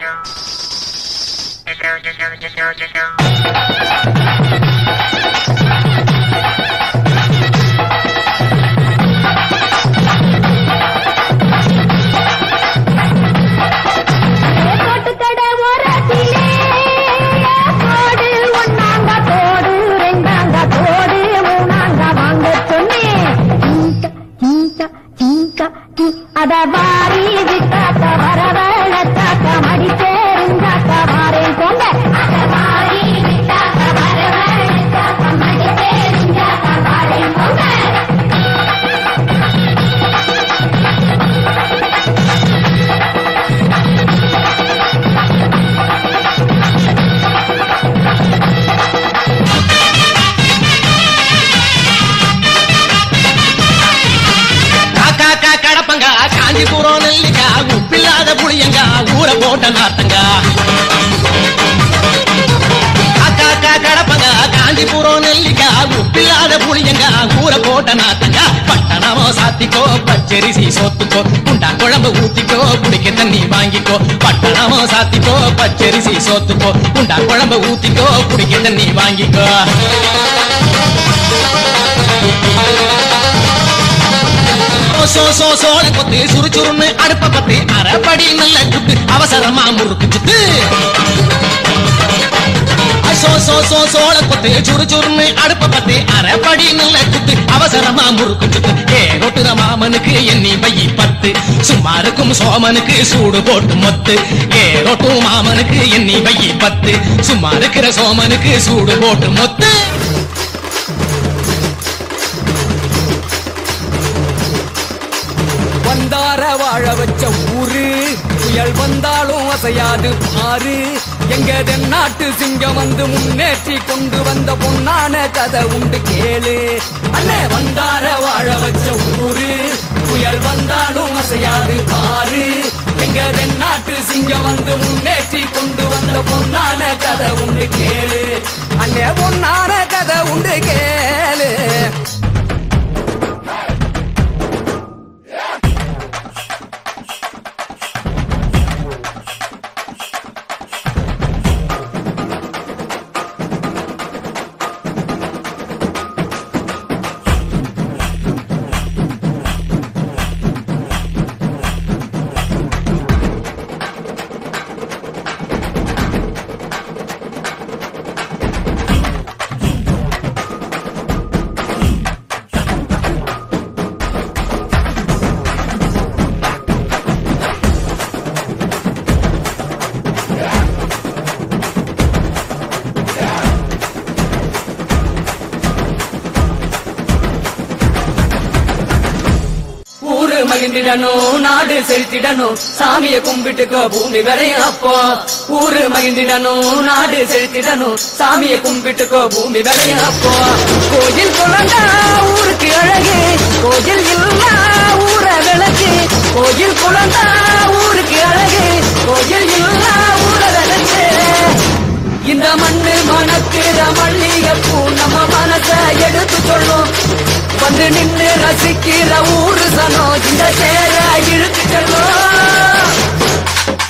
தோட்டுக்கடை ஓரத்திலே கோடு ஒண்ணாங்க கோடு ரெண்டாங்க கோடு மூணாங்க வாங்க சொன்னேன் சீக்க, சீக்க, சீக்க, சீ. அத வாரி விட்டாக்க வரவழைத்தாக்க மடிச்சேருந்தாக்க வாரேன் போங்க அத வாரி விட்டாக்க வரவழைத்தாக்க மடிச்சேருந்தாக்க வாரேன் போங்க காக்கா கா கடப்பங்க காஞ்சிபுரம் நெல்லிக்கா உப்பில்லாத புளியங்க ஊற போட்ட நாத்தங்க காக்கா கா கடப்பங்க காஞ்சிபுரம் நெல்லிக்கா உப்பில்லாத புளியங்க ஊற போட்ட நாத்தங்க பட்டணமோ சாத்திக்கோ பச்சரிசி சோத்துக்கோ குண்டா குழம்பு ஊத்திக்கோ குடிக்க தண்ணி வாங்கிக்கோ பட்டணமோ சாத்திக்கோ பச்சரிசி சோத்துக்கோ குண்டா குழம்பு ஊத்திக்கோ குடிக்க தண்ணி வாங்கிக்கோ சோ சோ சோழ கொத்து சுறுசுறுன்னு அடுப்ப பத்து அரைப்படி நல்ல குத்து அவசரமா முறுக்கு சுத்து சோ சோ சோ சோழ கொத்து சுறுசுறுன்னு அடுப்ப பத்து அரைப்படி நல்ல குத்து அவசரமா முறுக்கு சுத்து ஏ ரொட்டுற மாமனுக்கு எண்ணி பையி பத்து சும்மா இருக்கும் சோமனுக்கு சூடு போட்டு மொத்து ஏ ரொட்டு மாமனுக்கு எண்ணி பையி பத்து சும்மா இருக்கிற சோமனுக்கு சூடு போட்டு மொத்து வந்தார வாழ வச்ச ஊரு புயல் வந்தாலும் அசையாது பாரு எங்க தென்னாட்டு சிங்கம் வந்து முன்னேற்றி கொண்டு வந்த பொன்னான கதை உண்டு கேளு அண்ணே வந்தார வாழ வச்ச ஊரு புயல் வந்தாலும் அசையாது பாரு எங்க தென்னாட்டு சிங்கம் வந்து முன்னேற்றி கொண்டு வந்த பொன்னான கதை உண்டு கேளு அண்ணே பொன்னான கதை உண்டு கேளு ஊரு மகிழ்ந்திடணும் நாடு செலுத்திடணும் சாமிய கும்பிட்டுக்கோ பூமி விளையும் அப்போ ஊரு மகிழ்ந்திடணும் நாடு செலுத்திடணும் சாமிய கும்பிட்டுக்கோ பூமி விளையும் அப்போ கோயில் குழந்தா ஊருக்கு அழகு கோயில் இல்லா ஊர விளக்கு கோயில் குழந்தா ஊருக்கு அழகு கோயில் இல்லா ஊர விளக்கு இந்த மண்ணு மணக்கிற மல்லிகைப்பூ நம்ம மனச எடுத்து சொல்லும் வந்து நின்று ரசிக்கிற ஊரு சனம் இந்த சேர இழுத்து செல்லும்